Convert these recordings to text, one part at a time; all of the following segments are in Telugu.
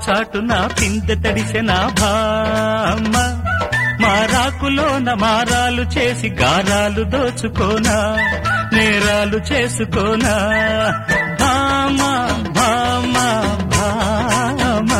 చాటున పిందె తడిసిన భామ మారాకులోన మారాలు చేసి గారాలు దోచుకోనా నేరాలు చేసుకోనా భామ భామ భామ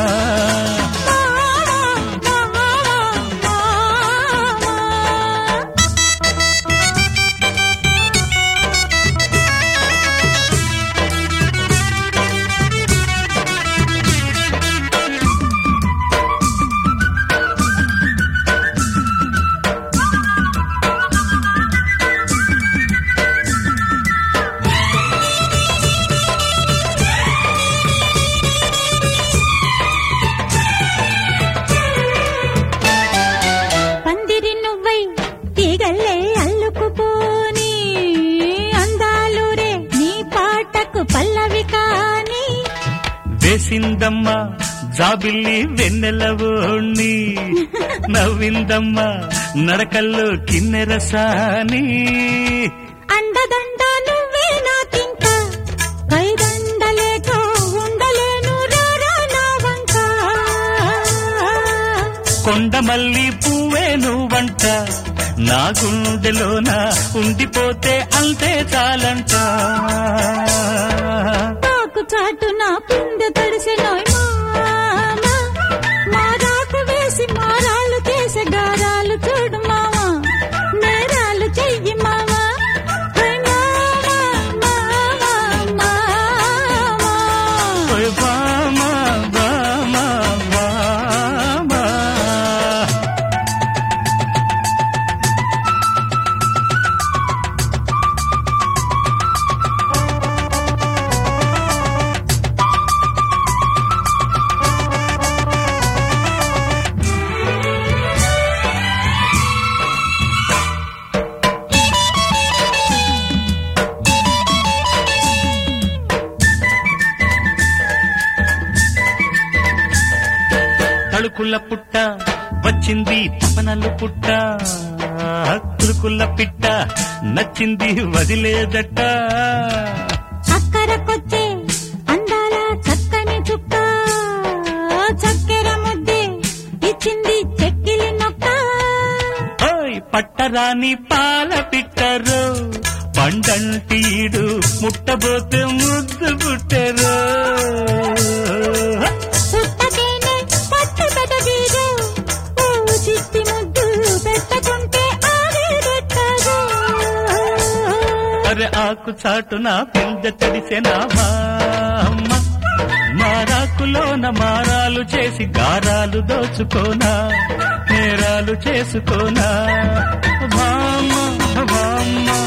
పందిరి నువ్వై తీగల్లే అల్లుకుపోని అందాలురే నీ పాటకు పల్లవి కాని వేసిందమ్మ జాబిల్లి వెన్నెలవోణ్ణి నవ్విందమ్మ నడకల్లో కిన్నెరసాని అండదండ నువ్వే నాకింక కైదండలేక ఉండలేను రారా నా వంక కొండమల్లి పువ్వే నువ్వంట నా గుండెలోన ఉండిపోతే అంతే చాలంట తాకు చాటు నా పిందె తడిసెనోయ్ మామ మారాకు వేసి మారాలు చేసే గారాలు చూడు మామ నేరాలు చెయ్యి మామ హై మామ, మామ, మామ. ఓయ్ బామ, బామ, బామ. తళుకుల పుట్ట వచ్చింది తపనలు పుట్ట కులుకుల పిట్ట నచ్చింది వదిలేదట అక్కరకొచ్చే అందాల చక్కని చుక్క చక్కెర ముద్దే ఇచ్చింది చెక్కిలి నొక్క ఓయ్ పట్టరాని పాల పిట్టరు పండంటీడు ముట్టబోతే ముద్దు పుట్టరు పుట్టకేనే పట్టు పెదవీరు ఓ చిట్టి ముద్దు పెట్టకుంటే ఆవిడెట్టదు అరే ఆకు చాటున పింద తడిసెనా అమ్మ మారాకులోన మారాలు చేసి గారాలు దోచుకోనా నేరాలు చేసుకోనా భామ భామ